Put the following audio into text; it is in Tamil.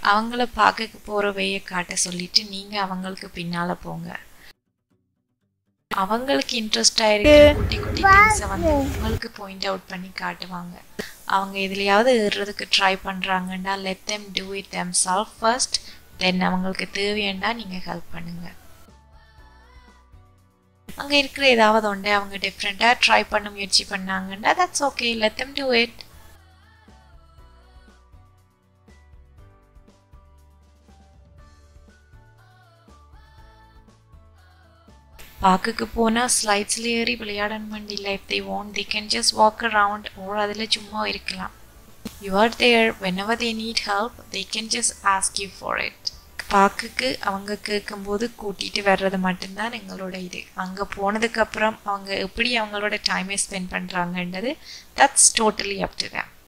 அவங்கள பார்க்க போகிற வேயை காட்ட சொல்லிட்டு நீங்கள் அவங்களுக்கு பின்னால் போங்க அவங்களுக்கு இன்ட்ரெஸ்ட் ஆயிருக்கு குட்டி குட்டி திங்ஸை வந்து உங்களுக்கு பாயிண்ட் அவுட் பண்ணி காட்டுவாங்க அவங்க எதுலையாவது ஏறுறதுக்கு ட்ரை பண்ணுறாங்கன்னா let them do it them self first then அவங்களுக்கு தேவையாண்டா நீங்கள் ஹெல்ப் பண்ணுங்க அங்கே இருக்கிற ஏதாவது ஒன்று அவங்க டிஃப்ரெண்ட்டாக ட்ரை பண்ண முயற்சி பண்ணாங்கன்னா that's okay let them do it பார்க்குக்கு போனால் ஸ்லைட்ஸில் ஏறி விளையாடணும் இல்லை if they want they can just walk around or அதில் சும்மா இருக்கலாம் you are there whenever they need help they can just ask you for it பார்க்குக்கு அவங்க கேட்கும்போது கூட்டிகிட்டு வர்றது மட்டும்தான் எங்களோட இது அங்கே போனதுக்கப்புறம் அவங்க எப்படி அவங்களோட டைமை ஸ்பெண்ட் பண்ணுறாங்கன்றது that's totally up to them